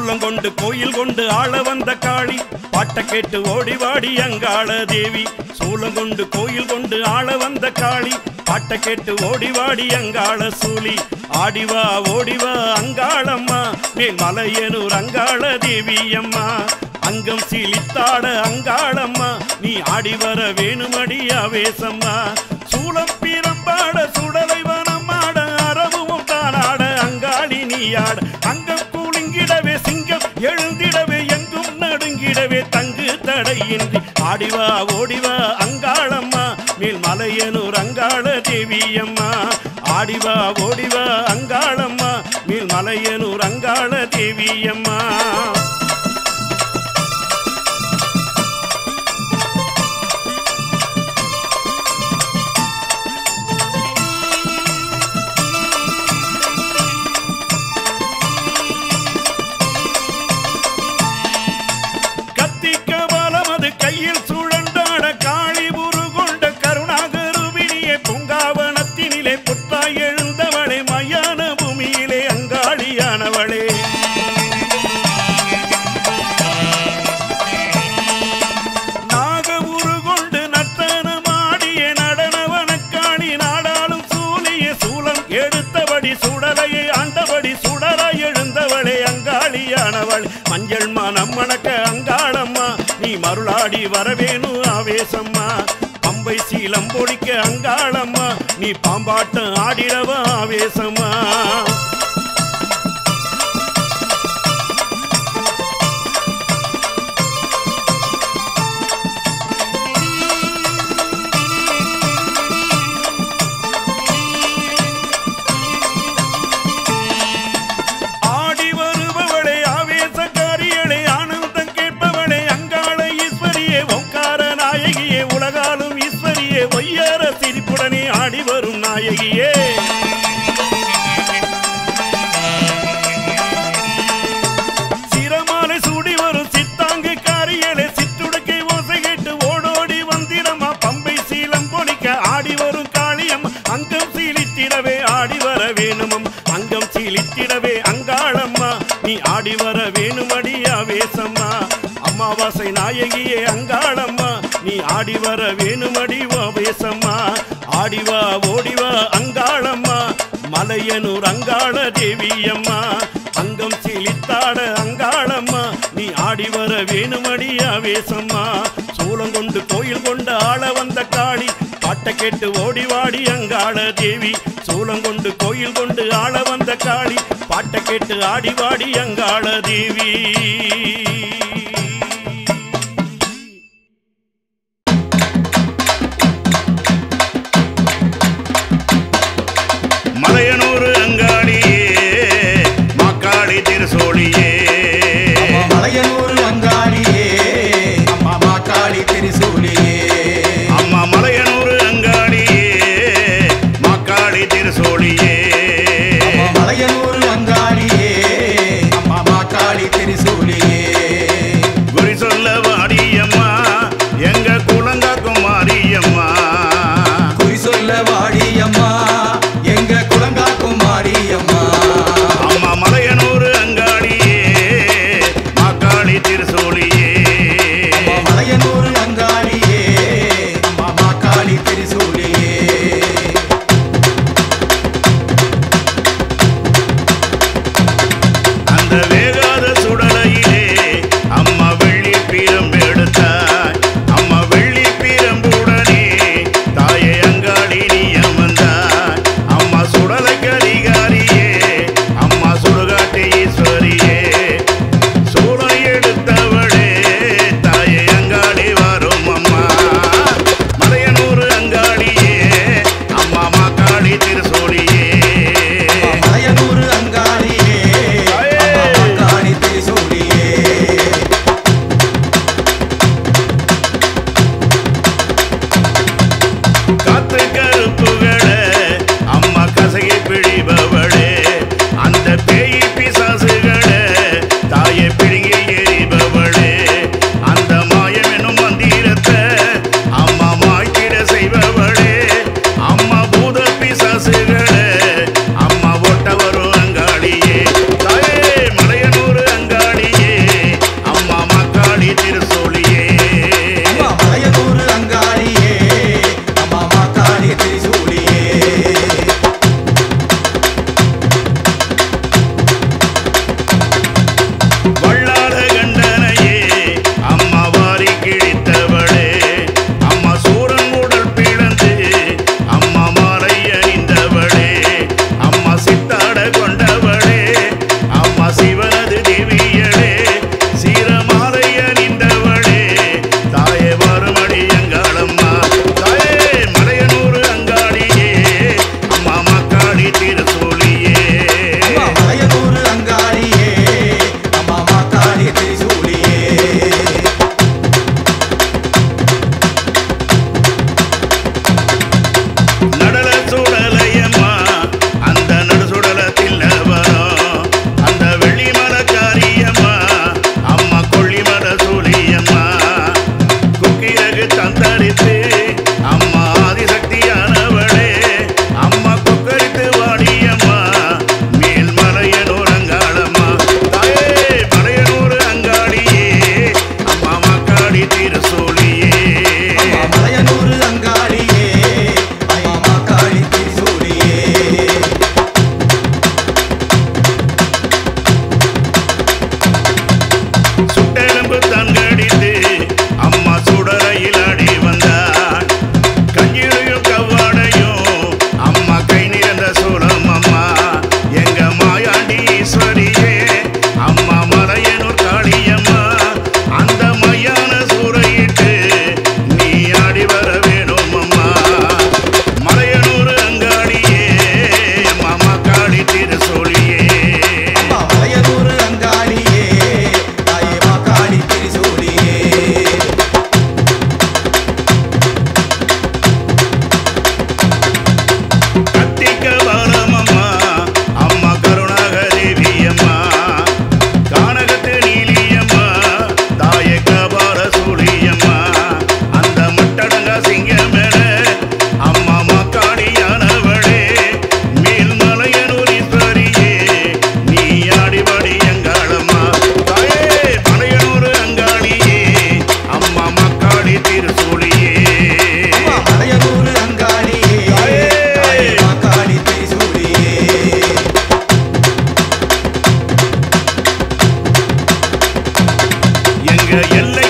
சூலங்கொண்டு கோயில் கொண்டு ஆள வந்த காளி பாட்ட கேட்டு ஓடி வாடி அங்காள தேவி சூலங்கொண்டு கோயில் கொண்டு ஆள வந்த காளி பாட்ட கேட்டு ஓடி வாடி அங்காள சூலி ஆடிவா ஓடிவா அங்காளம்மா மேல் மலையனூர் அங்காள தேவி அம்மா அங்கம் சீலித்தாட அங்காளம்மா நீ ஆடி வர வேணுமடி ஆவேசம்மா சூளம் பீரம்பாட சுடலை வனமாட அரவும் தானாட அங்காளி நீயாட அங்கம் கூலிங்கிடவே சிங்கம் எழுந்திடவே எங்கும் நடுங்கிடவே தங்கு தடையின்றி ஆடிவா ஓடிவா அங்காளம்மா மேல் மலையனூர் அங்காள தேவியம்மா ஆடிவா ஓடிவா அங்காளம்மா மேல் மலையனூர் அங்காள தேவியம்மா கத்திக்க பலமது கையில் சுழண்டாட காளி உரு கொண்ட கருணாகருவினியே பூங்காவனத்தினிலே புத்தாய் எழுந்தவளே மயான பூமியிலே அங்காளியானவளே நாக உரு கொண்டு நர்த்தனமாடிய நடனவனக்காணி நாடாளும் சூலிய சூலம் எடுத்தபடி சுடலையை ஆண்டபடி சுடராய் எழுந்தவளே அங்காளியானவள் மஞ்சள் மனம் மணக்க அங்காளம்மா நீ மருளாடி வரவேணு ஆவேசம்மா பம்பை சீலம் பொடிக்க அங்காளம்மா நீ பாம்பாட்டம் ஆடிடவ ஆவேசம்மா ஆடி வருபவளே ஆவேசக்காரிகளே ஆனந்தம் கேட்பவளே அங்காள ஈஸ்வரியே ஓங்கார நாயகியே உலகாலும் ஈஸ்வரியே ஒய்யார சிரிப்புடனே ஆடி வரும் நாயகியே சிரமாலை சூடி வரும் சித்தாங்கு காரியலே சிற்றுடுக்கை ஓசை கேட்டு ஓடோடி வந்திடமா பம்பை சீலம் பொடிக்க ஆடி வரும் காளியம் அங்கம் சீலித்திடவே ஆடி வர வேணுமம் அங்கம் சீலித்திடவே அங்காளம்மா நீ ஆடி வர வேணுமடி ஆவேசம்மா அமாவாசை நாயகியே அங்காளம்மா நீ ஆடி வர வேணுமடி ஆவேசம்மா ஆடிவா ஓடிவா அங்காளம்மா மலையனூர் அங்காள தேவியம்மா அங்கம் சீலித்தாட அங்காளம்மா நீ ஆடி வர வேணுமடி ஆவேசம்மா சூலம் கொண்டு கோயில் கொண்டு ஆள வந்த காளி பாட்ட கேட்டு ஓடி வாடி அங்காள தேவி சூலம் கொண்டு கோயில் கொண்டு ஆள வந்த காளி பாட்ட கேட்டு ஆடி வாடி அங்காள தேவி மலையனூர் அங்காளியே மாக்காளி திருசோழியே மலையனூர் அங்காளியே அம்மா மாக்காளி திரிசூலியே அம்மா மலையனூர் அங்காளியே மாக்காளி திருசோழியே அம்மா மலையனூர் அங்காளியே அம்மா மாக்காளி திரிசூலியே குறி சொல்ல வாடியம்மா எங்க குலங்காக்கும் மாரியம்மா குறி சொல்ல வாடியம்மா எங்க குலங்காக்கும் மாரியம்மா அம்மா மலையனூர் அங்காளியே எல்லை